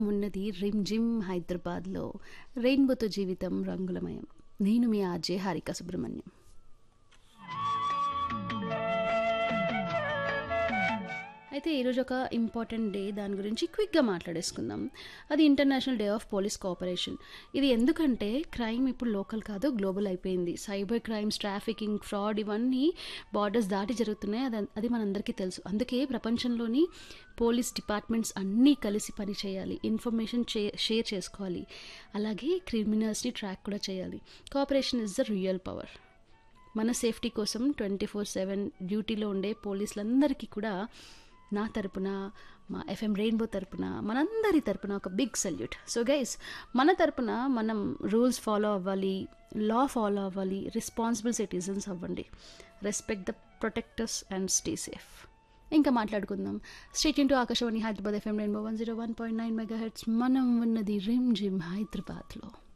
ఉన్నది rim gym హైదరాబాద్లో రెయిన్బోతో జీవితం రంగులమయం నేను మీ ఆర్జే హారిక సుబ్రహ్మణ్యం అయితే ఈరోజు ఒక ఇంపార్టెంట్ డే దాని గురించి క్విక్గా మాట్లాడేసుకుందాం అది international day of police cooperation ఇది ఎందుకంటే క్రైమ్ ఇప్పుడు లోకల్ కాదు గ్లోబల్ అయిపోయింది సైబర్ క్రైమ్స్ ట్రాఫికింగ్ ఫ్రాడ్ ఇవన్నీ బార్డర్స్ దాటి జరుగుతున్నాయి అది అది మనందరికీ తెలుసు అందుకే ప్రపంచంలోని పోలీస్ డిపార్ట్మెంట్స్ అన్నీ కలిసి పని చేయాలి ఇన్ఫర్మేషన్ చే షేర్ చేసుకోవాలి అలాగే క్రిమినల్స్ని ట్రాక్ కూడా చేయాలి cooperation is the real power మన సేఫ్టీ కోసం ట్వంటీ ఫోర్ సెవెన్ డ్యూటీలో ఉండే పోలీసులందరికీ కూడా నా తరపున మా ఎఫ్ఎం రెయిన్బో తరపున మనందరి తరపున ఒక బిగ్ సల్యూట్ సో గైస్ మన తరపున మనం రూల్స్ ఫాలో అవ్వాలి లా ఫాలో అవ్వాలి రెస్పాన్సిబుల్ సిటిజన్స్ అవ్వండి respect the protectors and stay safe ఇంకా మాట్లాడుకుందాం stay tuned to Akashvani Hyderabad FM rainbow one zero one point nine mega hertz మనం ఉన్నది రిమ్ జిమ్ హైదరాబాద్లో